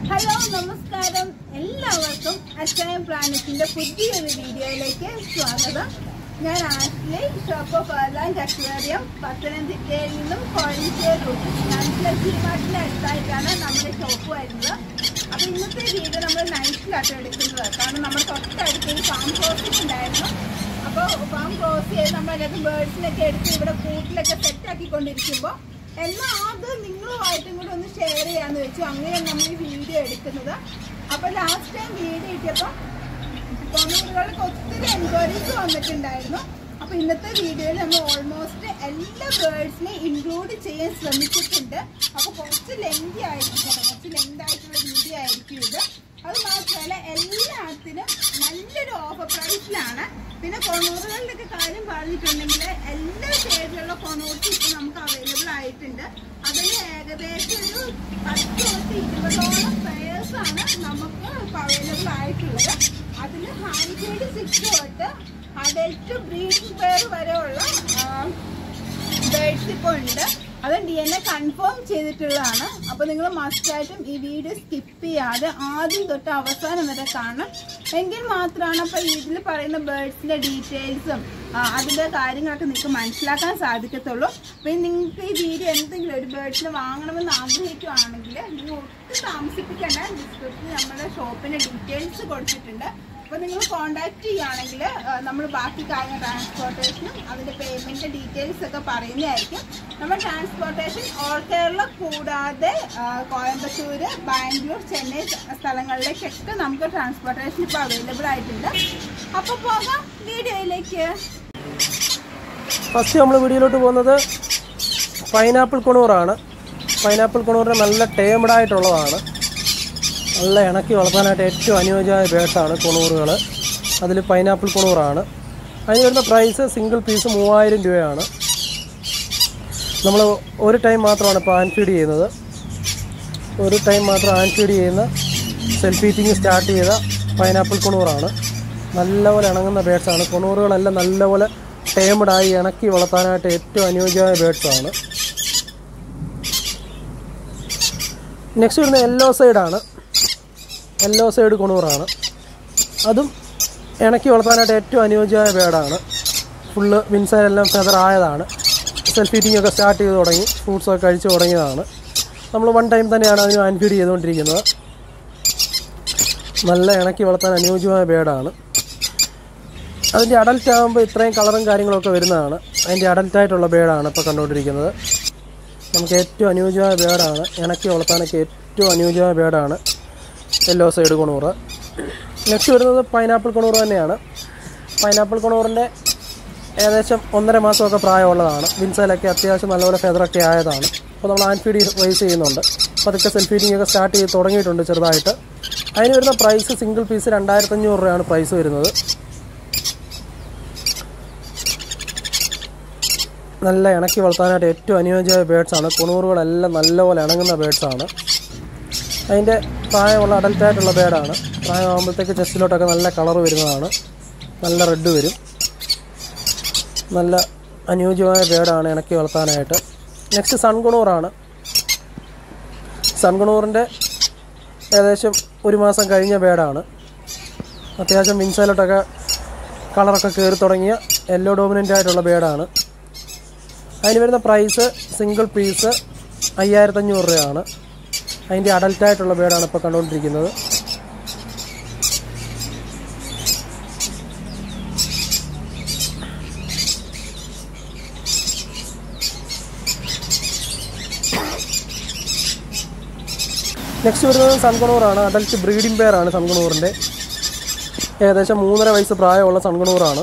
Hello നമസ്കാരം എല്ലാവർക്കും അച്ചായം പ്ലാനറ്റിന്റെ പുതിയൊരു വീഡിയോയിലേക്ക് സ്വാഗതം ഞാൻ Ashley shop of airlines aquarium പത്തനംതിട്ടയിൽ നിന്നും കോയമ്പത്തൂർ റൂട്ട് നാഷണൽ മാർട്ടിന്റെ അടുത്തായിട്ടാണ് നമ്മുടെ ഷോപ്പ് വരുന്നത് അപ്പൊ ഇന്നത്തെ വീഡിയോ നമ്മൾ നൈറ്റിലാട്ടോ എടുക്കുന്നത് കാരണം നമ്മുടെ തൊട്ടടുത്ത് ഒരു ഫാം പ്രോസസ് ഉണ്ടായിരുന്നു അപ്പോൾ ഫാം ക്ലോസ് ചെയ്ത് നമ്മളതിനകത്ത് ബേർഡ്സിനൊക്കെ എടുത്ത് ഇവിടെ കൂട്ടിലൊക്കെ സെറ്റ് ആക്കിക്കൊണ്ടിരിക്കുമ്പോൾ എന്നാൽ അത് നിങ്ങളുമായിട്ടും കൂടെ ഒന്ന് ഷെയർ ചെയ്യാന്ന് വെച്ചു അങ്ങനെയാണ് നമ്മൾ ഈ വീഡിയോ എടുക്കുന്നത് അപ്പൊ ലാസ്റ്റ് ടൈം വീഡിയോ ഇട്ടപ്പോൾ കൊണൂറുകൾക്ക് ഒത്തിരി എൻക്വയറീസ് വന്നിട്ടുണ്ടായിരുന്നു അപ്പൊ ഇന്നത്തെ വീഡിയോയിൽ നമ്മൾ ഓൾമോസ്റ്റ് എല്ലാ ബേർഡ്സിനെ ഇൻക്ലൂഡ് ചെയ്യാൻ ശ്രമിച്ചിട്ടുണ്ട് അപ്പൊ കുറച്ച് ലെങ്തി ആയിരിക്കും കേട്ടോ. കുറച്ച് ലെങ്ത് ആയിട്ടുള്ള വീഡിയോ ആയിരിക്കും ഇത് അത് മാത്രമല്ല എല്ലാത്തിനും നല്ലൊരു ഓഫർ പ്രൈസിലാണ് പിന്നെ കൊണൂറുകളുടെ കാര്യം പറഞ്ഞിട്ടുണ്ടെങ്കിൽ എല്ലാ ഷെയ്ഡിലുള്ള കൊണൂർസ് ഇപ്പൊ നമുക്ക് അവൈലബിൾ ആയിട്ടുണ്ട് അതിൽ ഏകദേശം ഒരു പത്ത് തൊട്ട് ഇരുപതോളം പെയേഴ്സ് ആണ് നമുക്ക് അവൈലബിൾ ആയിട്ടുള്ളത് അതിൽ ഹാൻഡ് സിക്സ് തൊട്ട് അഡൽട്ട് ബ്രീഡിംഗ് പെയർ വരെയുള്ള ബേഡ്സ് ഇപ്പോൾ ഉണ്ട് അത് ഡി എൻ എ കൺഫേം ചെയ്തിട്ടുള്ളതാണ് അപ്പോൾ നിങ്ങൾ മസ്റ്റായിട്ടും ഈ വീഡിയോ സ്കിപ്പ് ചെയ്യാതെ ആദ്യം തൊട്ട് അവസാനം വരെ കാണണം എങ്കിൽ മാത്രമാണ് അപ്പോൾ ഇതിൽ പറയുന്ന ബേഡ്സിന്റെ ഡീറ്റെയിൽസും അതിന്റെ കാര്യങ്ങളൊക്കെ നിങ്ങൾക്ക് മനസ്സിലാക്കാൻ സാധിക്കത്തുള്ളൂ അപ്പോൾ നിങ്ങൾക്ക് ഈ വീഡിയോ എന്തെങ്കിലും ഒരു ബേഡ്സിനെ വാങ്ങണമെന്ന് ആഗ്രഹിക്കുകയാണെങ്കിൽ നിങ്ങൾ ഒട്ടും താമസിപ്പിക്കേണ്ട ഡിസ്ക്രിപ്ഷനിൽ നമ്മുടെ ഷോപ്പിന്റെ ഡീറ്റെയിൽസ് കൊടുത്തിട്ടുണ്ട് അപ്പോൾ നിങ്ങൾ കോൺടാക്ട് ചെയ്യുകയാണെങ്കിൽ നമ്മൾ ബാക്കി കാര്യങ്ങൾ ട്രാൻസ്പോർട്ടേഷനും അതിൻ്റെ പേയ്മെൻറ്റ് ഡീറ്റെയിൽസ് ഒക്കെ പറയുന്നതായിരിക്കും നമ്മൾ ട്രാൻസ്പോർട്ടേഷൻ ഓൾ കേരള കൂടാതെ ആ, കോയമ്പത്തൂർ ബാംഗ്ലൂർ ചെന്നൈ സ്ഥലങ്ങളിലേക്കൊക്കെ നമുക്ക് ട്രാൻസ്പോർട്ടേഷൻ ഇപ്പോൾ അവൈലബിൾ ആയിട്ടുണ്ട് അപ്പോൾ പോകാം വീഡിയോയിലേക്ക് ഫസ്റ്റ് നമ്മൾ വീഡിയോയിലോട്ട് പോകുന്നത് പൈനാപ്പിൾ കുണൂറാണ് പൈനാപ്പിൾ കുണൂറിന് നല്ല ടേമഡ് ആയിട്ടുള്ളതാണ് നല്ല ഇണക്കി വളർത്താനായിട്ട് ഏറ്റവും അനുയോജ്യമായ ബേഡ്സാണ് കുണൂറുകൾ അതിൽ പൈനാപ്പിൾ കുണൂറാണ് അതിന് വരുന്ന പ്രൈസ് സിംഗിൾ പീസ് മൂവായിരം രൂപയാണ് നമ്മൾ ഒരു ടൈം മാത്രമാണ് ഇപ്പോൾ ആൻ ഫീഡ് ചെയ്യുന്നത് ഒരു ടൈം മാത്രം ആൻ ഫീഡ് ചെയ്യുന്ന സെൽഫ് ഈറ്റിംഗ് സ്റ്റാർട്ട് ചെയ്ത പൈനാപ്പിൾ കുണൂറാണ് നല്ലപോലെ ഇണങ്ങുന്ന ബേഡ്സാണ് കുണൂറുകളെല്ലാം നല്ലപോലെ ടേമഡായി ഇണക്കി വളർത്താനായിട്ട് ഏറ്റവും അനുയോജ്യമായ ബേഡ്സാണ് നെക്സ്റ്റ് വരുന്ന യെല്ലോ സൈഡാണ് യെല്ലോ സൈഡ് കുണൂറാണ് അതും ഇണക്കി വളർത്താനായിട്ട് ഏറ്റവും അനുയോജ്യമായ ബേഡാണ് ഫുള്ള് വിൻസൈലെല്ലാം ഫെദർ ആയതാണ് സെൽഫ് ഈറ്റിംഗ് ഒക്കെ സ്റ്റാർട്ട് ചെയ്ത് തുടങ്ങി ഫ്രൂട്ട്സൊക്കെ കഴിച്ച് തുടങ്ങിയതാണ് നമ്മൾ വൺ ടൈം തന്നെയാണ് അതിന് ആൻഫീഡ് ചെയ്തുകൊണ്ടിരിക്കുന്നത് നല്ല ഇണക്കി വളർത്താൻ അനുയോജ്യമായ ബേഡാണ് അതിൻ്റെ അഡൽട്ട് ആകുമ്പോൾ ഇത്രയും കളറും കാര്യങ്ങളൊക്കെ വരുന്നതാണ് അതിൻ്റെ അഡൽട്ടായിട്ടുള്ള ബേഡാണ് ഇപ്പോൾ കണ്ടുകൊണ്ടിരിക്കുന്നത് നമുക്ക് ഏറ്റവും അനുയോജ്യമായ ബേഡാണ് ഇണക്കി വളർത്താനൊക്കെ ഏറ്റവും അനുയോജ്യമായ ബേഡാണ് യെല്ലോ സൈഡ് കൊണൂറ് നെക്സ്റ്റ് വരുന്നത് പൈനാപ്പിൾ കൊണൂറ് തന്നെയാണ് പൈനാപ്പിൾ കൊണൂറിൻ്റെ ഏകദേശം ഒന്നര മാസമൊക്കെ പ്രായമുള്ളതാണ് വിൻസൈലൊക്കെ അത്യാവശ്യം നല്ലപോലെ ഫെദറൊക്കെ ആയതാണ് അപ്പോൾ നമ്മൾ ആൻ ഫീഡ് വൈസ് ചെയ്യുന്നുണ്ട് അപ്പോൾ അതൊക്കെ സെൽഫ് ഫീഡിംഗ് ഒക്കെ സ്റ്റാർട്ട് ചെയ്ത് തുടങ്ങിയിട്ടുണ്ട് ചെറുതായിട്ട് അതിന് വരുന്ന പ്രൈസ് സിംഗിൾ പീസ് രണ്ടായിരത്തഞ്ഞൂറ് രൂപയാണ് പ്രൈസ് വരുന്നത് നല്ല ഇണക്കി വളർത്താനായിട്ട് ഏറ്റവും അനുയോജ്യമായ ബേഡ്സാണ് കുണൂറുകളെല്ലാം നല്ലപോലെ ഇണങ്ങുന്ന ബേഡ്സാണ് അതിൻ്റെ പ്രായമുള്ള അഡൽട്ടായിട്ടുള്ള ബേഡാണ് പ്രായമാകുമ്പോഴത്തേക്ക് ചെസ്റ്റിലോട്ടൊക്കെ നല്ല കളർ വരുന്നതാണ് നല്ല റെഡ് വരും നല്ല അനുയോജ്യമായ ബേഡാണ് ഇണക്കി വളർത്താനായിട്ട് നെക്സ്റ്റ് സൺകുണൂറാണ് സൺകുണൂറിൻ്റെ ഏകദേശം ഒരു മാസം കഴിഞ്ഞ ബേഡാണ് അത്യാവശ്യം വിൻസൈലോട്ടൊക്കെ കളറൊക്കെ കയറി തുടങ്ങിയ യെല്ലോ ഡോമിനൻ്റ് ആയിട്ടുള്ള ബേഡാണ് അതിന് വരുന്ന പ്രൈസ് സിംഗിൾ പീസ് അയ്യായിരത്തഞ്ഞൂറ് രൂപയാണ് അതിൻ്റെ അഡൽട്ടായിട്ടുള്ള ബേഡാണ് ഇപ്പോൾ കണ്ടുകൊണ്ടിരിക്കുന്നത് നെക്സ്റ്റ് വരുന്നത് സൺകുണൂറാണ് അഡൽറ്റ് ബ്രീഡിംഗ് പെയറാണ് സൺകുണൂറിൻ്റെ ഏകദേശം മൂന്നര വയസ്സ് പ്രായമുള്ള സൺകുണൂറാണ്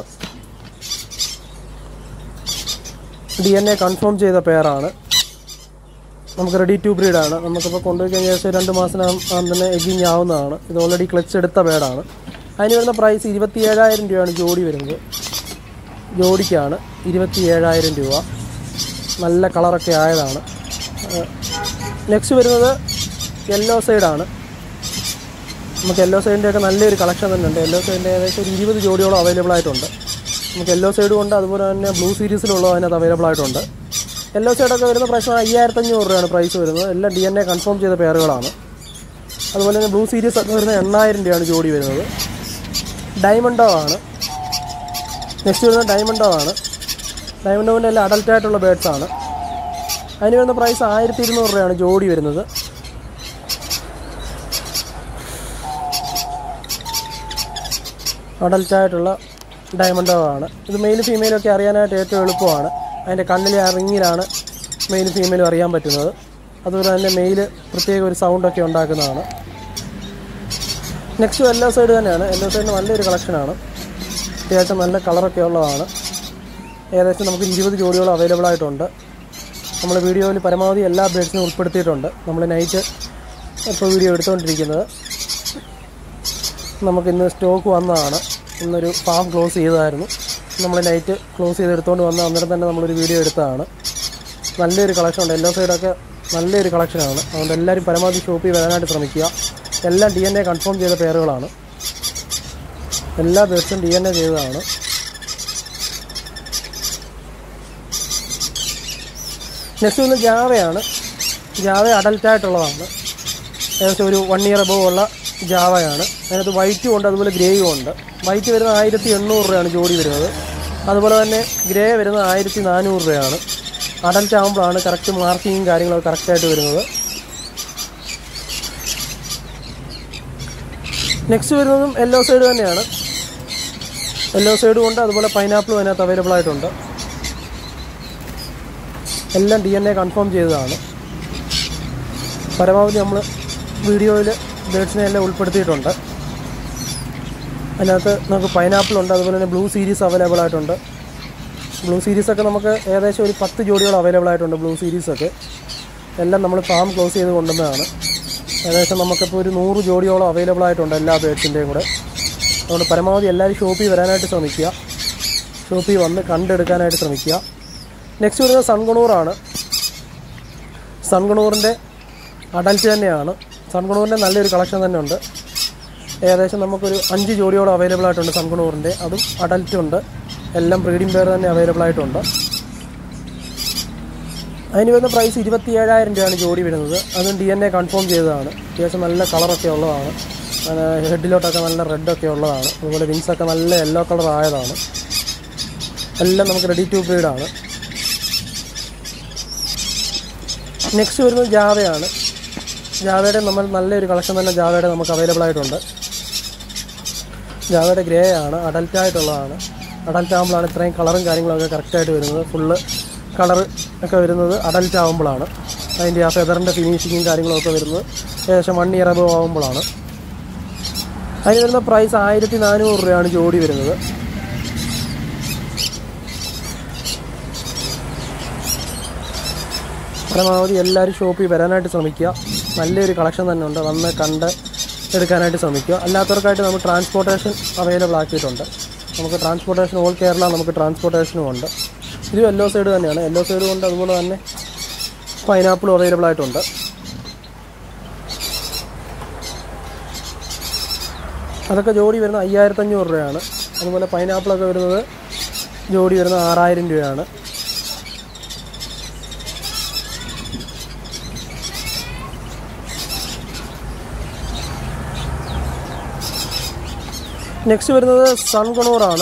ഡി എൻ എ കൺഫേം ചെയ്ത പെയറാണ് നമുക്ക് റെഡി ടു ബ്രീഡാണ് നമുക്കിപ്പോൾ കൊണ്ടുപോയി കഴിഞ്ഞ ശേഷം രണ്ട് മാസത്തിനകം തന്നെ എഗിങ് ആവുന്നതാണ് ഇത് ഓൾറെഡി ക്ലച്ച് എടുത്ത പേടാണ് അതിന് വരുന്ന പ്രൈസ് ഇരുപത്തി ഏഴായിരം രൂപയാണ് ജോഡി വരുന്നത് ജോഡിക്കാണ് ഇരുപത്തി ഏഴായിരം രൂപ നല്ല കളറൊക്കെ ആയതാണ് നെക്സ്റ്റ് വരുന്നത് യെല്ലോ സൈഡാണ് നമുക്ക് യെല്ലോ സൈഡിൻ്റെ ഒക്കെ നല്ലൊരു കളക്ഷൻ തന്നെ ഉണ്ട് യെല്ലോ സൈഡിൻ്റെ ഏകദേശം ഒരു ഇരുപത് ജോഡിയോളം അവൈലബിൾ ആയിട്ടുണ്ട് നമുക്ക് യെല്ലോ സൈഡും ഉണ്ട് അതുപോലെ തന്നെ ബ്ലൂ സീരീസിലുള്ളത് അതിനകത്ത് അവൈലബിൾ ആയിട്ടുണ്ട് യെല്ലോ സൈഡൊക്കെ വരുന്ന പ്രൈസ് അയ്യായിരത്തഞ്ഞൂറ് രൂപയാണ് പ്രൈസ് വരുന്നത് എല്ലാം ഡി എൻ എ കൺഫേം ചെയ്ത പെയറുകളാണ് അതുപോലെ തന്നെ ബ്ലൂ സീരീസ് ഒക്കെ വരുന്നത് എണ്ണായിരം രൂപയാണ് ജോഡി വരുന്നത് ഡയമണ്ടോ ആണ് നെക്സ്റ്റ് വരുന്നത് ഡയമണ്ടോ ആണ് ഡയമണ്ടോവിൻ്റെ എല്ലാം അഡൽട്ട് ആയിട്ടുള്ള ബേഡ്സ് ആണ് അതിന് വരുന്ന പ്രൈസ് ആയിരത്തി ഇരുന്നൂറ് രൂപയാണ് ജോഡി വരുന്നത് അഡൽട്ട് ആയിട്ടുള്ള ഡയമണ്ടോ ആണ് ഇത് മെയിൽ ഫീമെയിലും ഒക്കെ അറിയാനായിട്ട് ഏറ്റവും എളുപ്പമാണ് അതിൻ്റെ കണ്ണിലെ ആ റിങ്ങിലാണ് മെയിൽ ഫീമെയിലും അറിയാൻ പറ്റുന്നത് അതുപോലെ തന്നെ മെയിൽ പ്രത്യേക ഒരു സൗണ്ടൊക്കെ ഉണ്ടാക്കുന്നതാണ് നെക്സ്റ്റ് എല്ലോ സൈഡ് തന്നെയാണ് എല്ലോ സൈഡിന് നല്ലൊരു കളക്ഷനാണ് അത്യാവശ്യം നല്ല കളറൊക്കെ ഉള്ളതാണ് ഏകദേശം നമുക്ക് ഇരുപത് ജോഡിയോളം അവൈലബിൾ ആയിട്ടുണ്ട് നമ്മൾ വീഡിയോയിൽ പരമാവധി എല്ലാ ബേഡ്സിനും ഉൾപ്പെടുത്തിയിട്ടുണ്ട് നമ്മൾ നൈറ്റ് ഇപ്പോൾ വീഡിയോ എടുത്തുകൊണ്ടിരിക്കുന്നത് നമുക്കിന്ന് സ്റ്റോക്ക് വന്നതാണ് ഇന്നൊരു ഫാം ക്ലോസ് ചെയ്തതായിരുന്നു നമ്മൾ നൈറ്റ് ക്ലോസ് ചെയ്ത് എടുത്തുകൊണ്ട് വന്ന അന്നേരം തന്നെ നമ്മളൊരു വീഡിയോ എടുത്തതാണ് നല്ലൊരു കളക്ഷൻ ഉണ്ട് എല്ലാ സൈഡൊക്കെ നല്ലൊരു കളക്ഷനാണ് അതുകൊണ്ട് എല്ലാവരും പരമാവധി ഷോപ്പിൽ വരാനായിട്ട് ശ്രമിക്കുക എല്ലാം ഡി എൻ എ കൺഫേം ചെയ്ത പേരുകളാണ് എല്ലാ ബേഡ്സും ഡി എൻ എ ചെയ്തതാണ് നെക്സ്റ്റ് വന്ന് ജാവയാണ് ജാവ അഡൽട്ട് ആയിട്ടുള്ളതാണ് ഏകദേശം ഒരു വൺ ഇയർ അബവ് ഉള്ള ജാവയാണ് അതിനകത്ത് വൈറ്റും ഉണ്ട് അതുപോലെ ഗ്രേയും ഉണ്ട് വൈറ്റ് വരുന്നത് ആയിരത്തി എണ്ണൂറ് രൂപയാണ് ജോഡി വരുന്നത് അതുപോലെ തന്നെ ഗ്രേ വരുന്നത് ആയിരത്തി നാനൂറ് രൂപയാണ് അഡൽട്ട് ആകുമ്പോഴാണ് കറക്റ്റ് മാർക്കിങ്ങും കാര്യങ്ങളൊക്കെ കറക്റ്റായിട്ട് വരുന്നത് നെക്സ്റ്റ് വരുന്നതും യെല്ലോ സൈഡ് തന്നെയാണ് യെല്ലോ സൈഡും ഉണ്ട് അതുപോലെ പൈനാപ്പിളും അതിനകത്ത് അവൈലബിൾ ആയിട്ടുണ്ട് എല്ലാം ഡി എൻ എ കൺഫേം ചെയ്തതാണ് പരമാവധി നമ്മൾ വീഡിയോയിൽ ബേഡ്സിനെ എല്ലാം ഉൾപ്പെടുത്തിയിട്ടുണ്ട് അതിനകത്ത് നമുക്ക് പൈനാപ്പിൾ ഉണ്ട് അതുപോലെ തന്നെ ബ്ലൂ സീരീസ് അവൈലബിൾ ആയിട്ടുണ്ട് ബ്ലൂ സീരീസൊക്കെ നമുക്ക് ഏകദേശം ഒരു പത്ത് ജോഡികൾ അവൈലബിൾ ആയിട്ടുണ്ട് ബ്ലൂ സീരീസൊക്കെ എല്ലാം നമ്മൾ ഫാം ക്ലോസ് ചെയ്ത് കൊണ്ടുവന്നതാണ് ഏകദേശം നമുക്കിപ്പോൾ ഒരു നൂറ് ജോഡിയോളം അവൈലബിൾ ആയിട്ടുണ്ട് എല്ലാ ബേഡ്സിൻ്റെയും കൂടെ അതുകൊണ്ട് പരമാവധി എല്ലാവരും ഷോപ്പിൽ വരാനായിട്ട് ശ്രമിക്കുക ഷോപ്പിൽ വന്ന് കണ്ടെടുക്കാനായിട്ട് ശ്രമിക്കുക നെക്സ്റ്റ് വരുന്നത് സൺകുണൂറാണ് സൺകുണൂറിൻ്റെ അഡൽറ്റ് തന്നെയാണ് സൺകുണൂറിൻ്റെ നല്ലൊരു കളക്ഷൻ തന്നെ ഉണ്ട് ഏകദേശം നമുക്കൊരു അഞ്ച് ജോഡിയോളം അവൈലബിൾ ആയിട്ടുണ്ട് സൺകുണൂറിൻ്റെ അതും അഡൽറ്റ് ഉണ്ട് എല്ലാം ബ്രീഡിംഗ് പെയർ തന്നെ അവൈലബിൾ ആയിട്ടുണ്ട് അതിന് വരുന്ന പ്രൈസ് ഇരുപത്തി ഏഴായിരം രൂപയാണ് ജോഡി വരുന്നത് അതും ഡി എൻ എ കൺഫേം ചെയ്തതാണ് അത്യാവശ്യം നല്ല കളറൊക്കെ ഉള്ളതാണ് ഹെഡിലോട്ടൊക്കെ നല്ല റെഡൊക്കെ ഉള്ളതാണ് അതുപോലെ വിങ്സൊക്കെ നല്ല യെല്ലോ കളർ ആയതാണ് എല്ലാം നമുക്ക് റെഡി ടു ബ്രീഡാണ് നെക്സ്റ്റ് വരുന്നത് ജാവയാണ് ജാവയുടെ നമ്മൾ നല്ലൊരു കളക്ഷൻ തന്നെ ജാവയുടെ നമുക്ക് അവൈലബിൾ ആയിട്ടുണ്ട് ജാവയുടെ ഗ്രേ ആണ് അഡൽറ്റ് ആയിട്ടുള്ളതാണ് അഡൽറ്റ് ആകുമ്പോഴാണ് ഇത്രയും കളറും കാര്യങ്ങളൊക്കെ കറക്റ്റായിട്ട് വരുന്നത് ഫുള്ള് കളർ ഒക്കെ വരുന്നത് അഡൽറ്റ് ആകുമ്പോഴാണ് അതിൻ്റെ ആ ഫെദറിൻ്റെ ഫിനിഷിങ്ങും കാര്യങ്ങളൊക്കെ വരുന്നത് ഏകദേശം വൺ ഇയർ അബവ് ആകുമ്പോഴാണ് അതിന് വരുന്ന പ്രൈസ് ആയിരത്തി നാനൂറ് രൂപയാണ് ജോഡി വരുന്നത് പരമാവധി എല്ലാവരും ഷോപ്പിൽ വരാനായിട്ട് ശ്രമിക്കുക നല്ലൊരു കളക്ഷൻ തന്നെ ഉണ്ട് വന്ന് കണ്ട് എടുക്കാനായിട്ട് ശ്രമിക്കുക അല്ലാത്തവർക്കായിട്ട് നമുക്ക് ട്രാൻസ്പോർട്ടേഷൻ അവൈലബിൾ ആക്കിയിട്ടുണ്ട് നമുക്ക് ട്രാൻസ്പോർട്ടേഷൻ ഓൾ കേരള നമുക്ക് ട്രാൻസ്പോർട്ടേഷനും ഉണ്ട് ഇത് യെല്ലോ സൈഡ് തന്നെയാണ് യെല്ലോ സൈഡ് കൊണ്ട് അതുപോലെ തന്നെ പൈനാപ്പിളും അവൈലബിൾ ആയിട്ടുണ്ട് അതൊക്കെ ജോഡി വരുന്നത് അയ്യായിരത്തഞ്ഞൂറ് രൂപയാണ് അതുപോലെ പൈനാപ്പിളൊക്കെ വരുന്നത് ജോഡി വരുന്നത് ആറായിരം രൂപയാണ് നെക്സ്റ്റ് വരുന്നത് സൺകുണൂറാണ്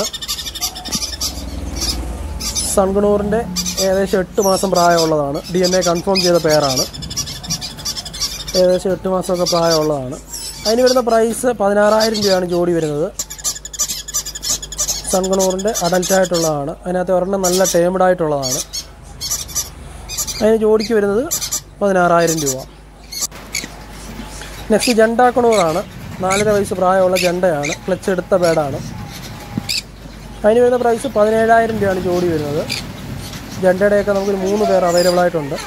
സൺകുണൂറിൻ്റെ ഏകദേശം എട്ട് മാസം പ്രായമുള്ളതാണ് ഡി എൻ എ കൺഫേം ചെയ്ത പേരാണ് ഏകദേശം എട്ട് മാസമൊക്കെ പ്രായമുള്ളതാണ് അതിന് വരുന്ന പ്രൈസ് പതിനാറായിരം രൂപയാണ് ജോഡി വരുന്നത് സൺകുണൂറിൻ്റെ അഡൽറ്റ് ആയിട്ടുള്ളതാണ് അതിനകത്ത് ഒരെണ്ണം നല്ല ടേംഡ് ആയിട്ടുള്ളതാണ് അതിന് ജോഡിക്ക് വരുന്നത് പതിനാറായിരം രൂപ നെക്സ്റ്റ് ജണ്ടാക്കുണൂറാണ് നാലര വയസ്സ് പ്രായമുള്ള ജണ്ടയാണ് ക്ലച്ച് എടുത്ത ബേഡാണ് അതിന് വരുന്ന പ്രൈസ് പതിനേഴായിരം രൂപയാണ് ജോഡി വരുന്നത് ജണ്ടയുടെയൊക്കെ നമുക്കൊരു മൂന്ന് പേർ അവൈലബിൾ ആയിട്ടുണ്ട്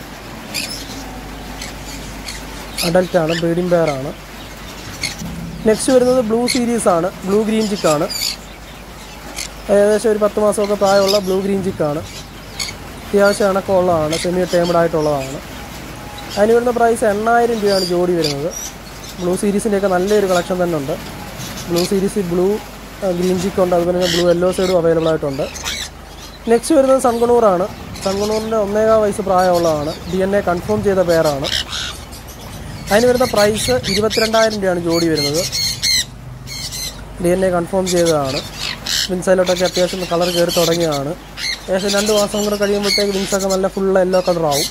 അഡൽറ്റാണ് ബ്രീഡിംഗ് പെയറാണ് നെക്സ്റ്റ് വരുന്നത് ബ്ലൂ സീരീസ് ആണ് ബ്ലൂ ഗ്രീൻ ചിക്കാണ് ഏകദേശം ഒരു പത്ത് മാസമൊക്കെ പ്രായമുള്ള ബ്ലൂ ഗ്രീൻ ചിക്കാണ് അത്യാവശ്യം ഇണക്കമുള്ളതാണ് സെമി ടേംഡ് ആയിട്ടുള്ളതാണ് അതിന് വരുന്ന പ്രൈസ് എണ്ണായിരം രൂപയാണ് ജോഡി വരുന്നത് ബ്ലൂ സീരീസിൻ്റെയൊക്കെ നല്ലൊരു കളക്ഷൻ തന്നെ ഉണ്ട് blue series blue green chick ഉണ്ട് അതുപോലെ തന്നെ ബ്ലൂ യെല്ലോ സൈഡും അവൈലബിൾ ആയിട്ടുണ്ട് നെക്സ്റ്റ് വരുന്നത് സൺകുണൂറാണ് സൺകുണൂറിൻ്റെ ഒന്നേകാൽ വയസ്സ് പ്രായമുള്ളതാണ് ഡി എൻ എ കൺഫേം ചെയ്ത പേരാണ് അതിന് വരുന്ന പ്രൈസ് ഇരുപത്തിരണ്ടായിരം രൂപയാണ് ജോഡി വരുന്നത് ഡി എൻ എ കൺഫേം ചെയ്തതാണ് വിൻസൈലോട്ടൊക്കെ അത്യാവശ്യം കളർ കയറി തുടങ്ങിയതാണ് ഏകദേശം രണ്ട് മാസം കൂടെ കഴിയുമ്പോഴത്തേക്ക് വിൻസൊക്കെ നല്ല ഫുൾ യെല്ലോ കളറാവും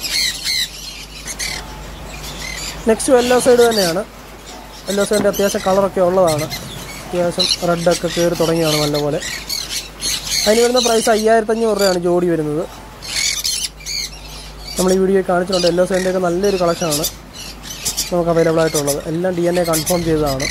നെക്സ്റ്റ് യെല്ലോ സൈഡ് തന്നെയാണ് യെല്ലോ സൈഡിൻ്റെ അത്യാവശ്യം കളറൊക്കെ ഉള്ളതാണ് അത്യാവശ്യം റെഡൊക്കെ കയറി തുടങ്ങിയാണ് നല്ലപോലെ അതിന് വരുന്ന പ്രൈസ് അയ്യായിരത്തഞ്ഞൂറ് രൂപയാണ് ജോഡി വരുന്നത് നമ്മൾ ഈ വീഡിയോ കാണിച്ചിട്ടുണ്ട് യെല്ലോ സൈഡിൻ്റെ ഒക്കെ നല്ലൊരു കളക്ഷനാണ് നമുക്ക് അവൈലബിൾ ആയിട്ടുള്ളത് എല്ലാം ഡി എൻ എ കൺഫേം ചെയ്തതാണ്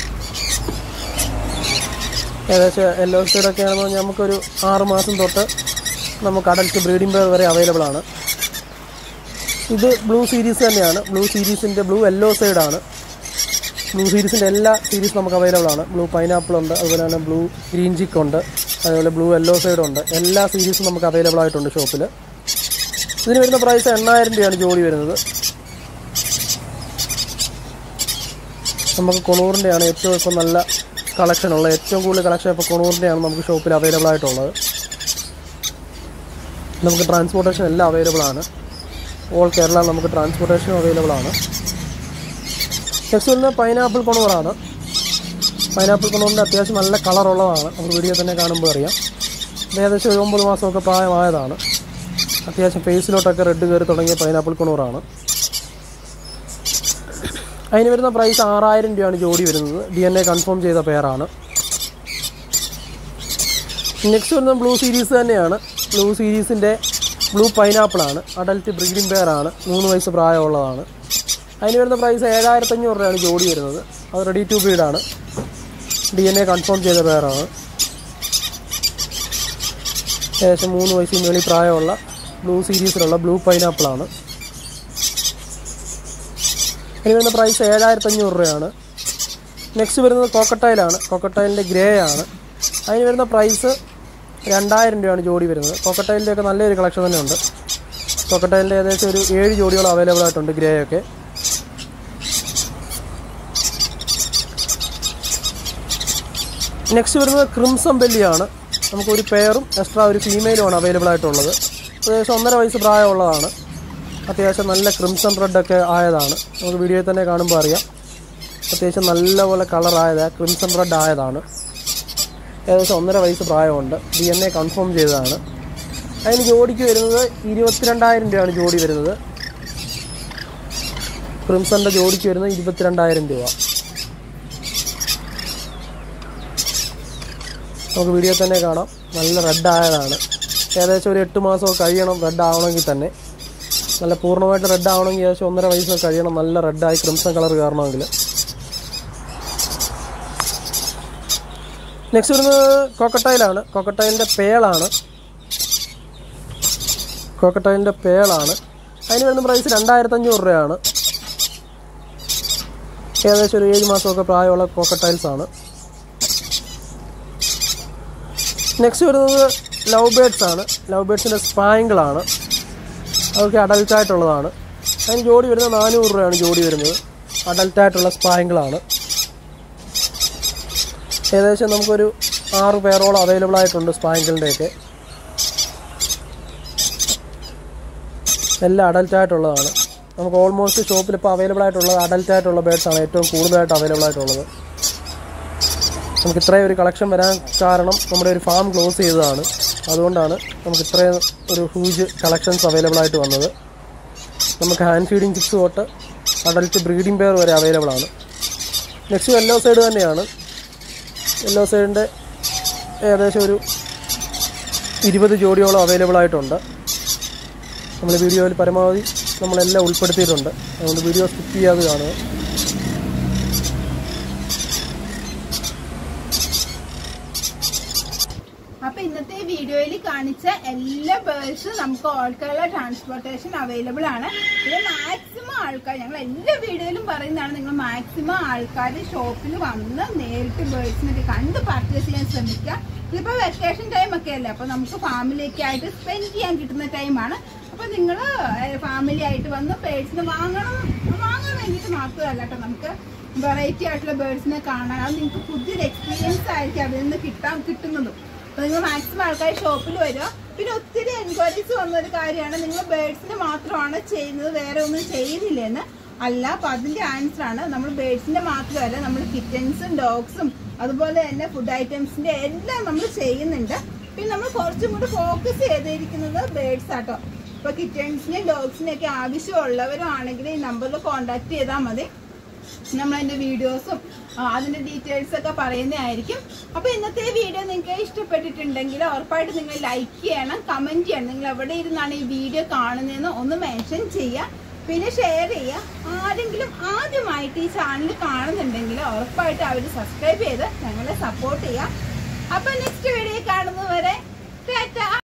ഏകദേശം യെല്ലോ സൈഡൊക്കെ ആണെന്ന് പറഞ്ഞാൽ നമുക്കൊരു ആറ് മാസം തൊട്ട് നമുക്ക് അഡൽറ്റ് ബ്രീഡിംഗ് പെയർ വരെ അവൈലബിൾ ആണ് ഇത് ബ്ലൂ സീരീസ് തന്നെയാണ് ബ്ലൂ സീരീസിൻ്റെ ബ്ലൂ യെല്ലോ സൈഡാണ് ബ്ലൂ സീരീസിൻ്റെ എല്ലാ സീരീസ് നമുക്ക് അവൈലബിൾ ആണ് ബ്ലൂ പൈനാപ്പിൾ ഉണ്ട് അതുപോലെ തന്നെ ബ്ലൂ ഗ്രീൻ ചിക്ക് ഉണ്ട് അതുപോലെ ബ്ലൂ യെല്ലോ സൈഡ് ഉണ്ട് എല്ലാ സീരീസും നമുക്ക് അവൈലബിൾ ആയിട്ടുണ്ട് ഷോപ്പിൽ ഇതിന് വരുന്ന പ്രൈസ് എണ്ണായിരം രൂപയാണ് ജോഡി വരുന്നത് നമുക്ക് കൊണൂറിൻ്റെയാണ് ഏറ്റവും ഇപ്പോൾ നല്ല കളക്ഷൻ ഉള്ളത് ഏറ്റവും കൂടുതൽ കളക്ഷൻ ഇപ്പോൾ കൊണൂറിൻ്റെയാണ് നമുക്ക് ഷോപ്പിൽ അവൈലബിൾ ആയിട്ടുള്ളത് നമുക്ക് ട്രാൻസ്പോർട്ടേഷൻ എല്ലാം അവൈലബിൾ ആണ് ഓൾ കേരള നമുക്ക് ട്രാൻസ്പോർട്ടേഷൻ അവൈലബിൾ ആണ് നെക്സ്റ്റ് വരുന്നത് പൈനാപ്പിൾ കൊണൂറാണ് പൈനാപ്പിൾ കൊണൂറിൻ്റെ അത്യാവശ്യം നല്ല കളറുള്ളതാണ് നമുക്ക് വീഡിയോ തന്നെ കാണുമ്പോൾ അറിയാം ഇത് ഏകദേശം ഒരു ഒമ്പത് മാസമൊക്കെ പ്രായമായതാണ് അത്യാവശ്യം ഫേസിലോട്ടൊക്കെ റെഡ് കയറി തുടങ്ങിയ പൈനാപ്പിൾ കൊണൂറാണ് അതിന് വരുന്ന പ്രൈസ് ആറായിരം രൂപയാണ് ജോഡി വരുന്നത് ഡി എൻ എ കൺഫേം ചെയ്ത പെയറാണ് നെക്സ്റ്റ് വരുന്നത് ബ്ലൂ സീരീസ് തന്നെയാണ് ബ്ലൂ സീരീസിൻ്റെ ബ്ലൂ പൈനാപ്പിളാണ് അഡൽറ്റ് ബ്രീഡിംഗ് പെയറാണ് മൂന്ന് വയസ്സ് പ്രായമുള്ളതാണ് അതിന് വരുന്ന പ്രൈസ് ഏഴായിരത്തഞ്ഞൂറ് രൂപയാണ് ജോഡി വരുന്നത് അത് റെഡി ടു ബ്രീഡാണ് ഡി എൻ എ കൺഫേം ചെയ്ത പെയറാണ് ഏകദേശം മൂന്ന് വയസ്സിന് മേളിൽ പ്രായമുള്ള ബ്ലൂ സീരീസിലുള്ള ബ്ലൂ പൈനാപ്പിളാണ് ഇനി വരുന്ന പ്രൈസ് ഏഴായിരത്തഞ്ഞൂറ് രൂപയാണ് നെക്സ്റ്റ് വരുന്നത് കോക്കട്ടൈലാണ് കോക്കട്ടൈലിൻ്റെ ഗ്രേ ആണ് അതിന് വരുന്ന പ്രൈസ് രണ്ടായിരം രൂപയാണ് ജോഡി വരുന്നത് കോക്കട്ടൈലിൻ്റെ ഒക്കെ നല്ലൊരു കളക്ഷൻ തന്നെ ഉണ്ട് കോക്കട്ടൈലിൻ്റെ ഏകദേശം ഒരു ഏഴ് ജോഡികൾ അവൈലബിൾ ആയിട്ടുണ്ട് ഗ്രേ ഒക്കെ നെക്സ്റ്റ് വരുന്നത് ക്രിംസം ബെല്ലിയാണ് നമുക്ക് ഒരു പെയറും എക്സ്ട്രാ ഒരു ഫീമെയിലുമാണ് അവൈലബിൾ ആയിട്ടുള്ളത് ഏകദേശം ഒന്നര വയസ്സ് പ്രായമുള്ളതാണ് അത്യാവശ്യം നല്ല ക്രിംസൺ റെഡൊക്കെ ആയതാണ് നമുക്ക് വീഡിയോയിൽ തന്നെ കാണുമ്പോൾ അറിയാം അത്യാവശ്യം നല്ലപോലെ കളറായത് ക്രിംസൺ റെഡ് ആയതാണ് ഏകദേശം ഒന്നര വയസ്സ് പ്രായമുണ്ട് ഡി എൻ എ കൺഫേം ചെയ്തതാണ് അതിന് ജോഡിക്ക് വരുന്നത് ഇരുപത്തിരണ്ടായിരം രൂപയാണ് ജോഡി വരുന്നത് ക്രിംസണിൻ്റെ ജോഡിക്ക് വരുന്നത് ഇരുപത്തിരണ്ടായിരം രൂപ നമുക്ക് വീഡിയോ തന്നെ കാണാം നല്ല റെഡ് ആയതാണ് ഏകദേശം ഒരു എട്ട് മാസം കഴിയണം റെഡ് ആവണമെങ്കിൽ തന്നെ നല്ല പൂർണ്ണമായിട്ട് റെഡ് ആവണമെങ്കിൽ ഏകദേശം ഒന്നര വയസ്സ് കഴിയണം നല്ല റെഡായി ക്രിംസൺ കളർ കയറണമെങ്കിൽ നെക്സ്റ്റ് വരുന്നത് കോക്കട്ടൈലാണ് കോക്കട്ടൈലിൻ്റെ പേളാണ് കോക്കട്ടൈലിൻ്റെ പേളാണ് അതിന് വരുന്ന പ്രൈസ് രണ്ടായിരത്തഞ്ഞൂറ് രൂപയാണ് ഏകദേശം ഒരു ഏഴ് മാസമൊക്കെ പ്രായമുള്ള കോക്കട്ടൈൽസ് ആണ് നെക്സ്റ്റ് വരുന്നത് ലവ് ബേഡ്സ് ആണ് ലവ് ബേഡ്സിൻ്റെ സ്പാങ്കിളാണ് അതൊക്കെ അഡൽട്ട് ആയിട്ടുള്ളതാണ് അതിന് ജോഡി വരുന്നത് നാനൂറ് രൂപയാണ് ജോഡി വരുന്നത് അഡൽട്ട് ആയിട്ടുള്ള സ്പാങ്കിളാണ് ഏകദേശം നമുക്കൊരു ആറ് പേരോളം അവൈലബിൾ ആയിട്ടുണ്ട് സ്പാങ്കിളിൻ്റെയൊക്കെ എല്ലാം അഡൽട്ട് ആയിട്ടുള്ളതാണ് നമുക്ക് ഓൾമോസ്റ്റ് ഷോപ്പിൽ ഇപ്പോൾ അവൈലബിൾ ആയിട്ടുള്ളത് അഡൽട്ട് ആയിട്ടുള്ള ബേഡ്സ് ആണ് ഏറ്റവും കൂടുതലായിട്ട് അവൈലബിൾ ആയിട്ടുള്ളത് നമുക്ക് ഇത്രയും ഒരു കളക്ഷൻ വരാൻ കാരണം നമ്മുടെ ഒരു ഫാം ക്ലോസ് ചെയ്തതാണ് അതുകൊണ്ടാണ് നമുക്ക് ഇത്രയും ഒരു ഹ്യൂജ് കളക്ഷൻസ് അവൈലബിൾ ആയിട്ട് വന്നത് നമുക്ക് ഹാൻഡ് ഫീഡിങ് ചിപ്സ് തൊട്ട് അഡൽറ്റ് ബ്രീഡിംഗ് പെയർ വരെ അവൈലബിൾ ആണ് നെക്സ്റ്റ് യെല്ലോ സൈഡ് തന്നെയാണ് യെല്ലോ സൈഡിൻ്റെ ഏകദേശം ഒരു ഇരുപത് ജോഡിയോളം അവൈലബിൾ ആയിട്ടുണ്ട് നമ്മൾ വീഡിയോയിൽ പരമാവധി നമ്മളെല്ലാം ഉൾപ്പെടുത്തിയിട്ടുണ്ട് അതുകൊണ്ട് വീഡിയോ സ്കിപ്പ് ചെയ്യാതെ കാണുക അപ്പൊ ഇന്നത്തെ വീഡിയോയിൽ കാണിച്ച എല്ലാ ബേഴ്സും നമുക്ക് ഓൾ കേരള ട്രാൻസ്പോർട്ടേഷൻ അവൈലബിൾ ആണ് പിന്നെ മാക്സിമം ആൾക്കാർ ഞങ്ങൾ എല്ലാ വീഡിയോയിലും പറയുന്നതാണ് നിങ്ങൾ മാക്സിമം ആൾക്കാർ ഷോപ്പിൽ വന്ന് നേരിട്ട് ബേഴ്സിനൊക്കെ കണ്ട് പർച്ചേസ് ചെയ്യാൻ ശ്രമിക്കുക ഇതിപ്പോ വെക്കേഷൻ ടൈം ഒക്കെ അല്ലേ അപ്പൊ നമുക്ക് ഫാമിലിയൊക്കെ ആയിട്ട് സ്പെൻഡ് ചെയ്യാൻ കിട്ടുന്ന ടൈമാണ് അപ്പൊ നിങ്ങൾ ഫാമിലി ആയിട്ട് വന്ന് ബേഴ്സിന് വാങ്ങണം വാങ്ങാൻ വേണ്ടിയിട്ട് മാത്രമല്ല കേട്ടോ നമുക്ക് വെറൈറ്റി ആയിട്ടുള്ള ബേർഡ്സിനെ കാണാൻ അത് നിങ്ങൾക്ക് പുതിയൊരു എക്സ്പീരിയൻസ് ആയിരിക്കും അതിൽ നിന്ന് കിട്ടാൻ കിട്ടുന്നതും അപ്പൊ നിങ്ങൾ മാക്സിമം ആൾക്കാർ ഷോപ്പിൽ വരിക പിന്നെ ഒത്തിരി എൻക്വയറീസ് വന്ന ഒരു കാര്യമാണ് നിങ്ങൾ ബേർഡ്സിന് മാത്രമാണ് ചെയ്യുന്നത് വേറെ ഒന്നും ചെയ്യുന്നില്ലെന്ന് അല്ല അപ്പൊ അതിന്റെ ആൻസർ ആണ് നമ്മൾ ബേഡ്സിന്റെ മാത്രമല്ല നമ്മൾ കിറ്റൻസും ഡോഗ്സും അതുപോലെ തന്നെ ഫുഡ് ഐറ്റംസിന്റെ എല്ലാം നമ്മൾ ചെയ്യുന്നുണ്ട് പിന്നെ നമ്മൾ കുറച്ചും കൂടി ഫോക്കസ് ചെയ്തിരിക്കുന്നത് ബേഡ്സ് ആട്ടോ ഇപ്പൊ കിറ്റൻസിനെയും ഡോഗ്സിനെയും ഒക്കെ ആവശ്യമുള്ളവരും ആണെങ്കിൽ ഈ നമ്പറിൽ കോൺടാക്ട് ചെയ്താൽ മതി നമ്മൾ അതിന്റെ വീഡിയോസും ആ, അതിന്റെ ഡീറ്റെയിൽസ് ഒക്കെ പറയുന്നതായിരിക്കും അപ്പൊ ഇന്നത്തെ വീഡിയോ നിങ്ങൾക്ക് ഇഷ്ടപ്പെട്ടിട്ടുണ്ടെങ്കിൽ ഉറപ്പായിട്ട് നിങ്ങൾ ലൈക്ക് ചെയ്യണം കമന്റ് ചെയ്യണം നിങ്ങൾ എവിടെ ഇരുന്നാണ് ഈ വീഡിയോ കാണുന്നതെന്ന് ഒന്ന് മെൻഷൻ ചെയ്യുക പിന്നെ ഷെയർ ചെയ്യുക ആരെങ്കിലും ആദ്യമായിട്ട് ഈ ചാനൽ കാണുന്നുണ്ടെങ്കിൽ ഉറപ്പായിട്ട് അവർ സബ്സ്ക്രൈബ് ചെയ്ത് ഞങ്ങളെ സപ്പോർട്ട് ചെയ്യുക അപ്പൊ നെക്സ്റ്റ് വീഡിയോ കാണുന്നവരെ ടാറ്റാ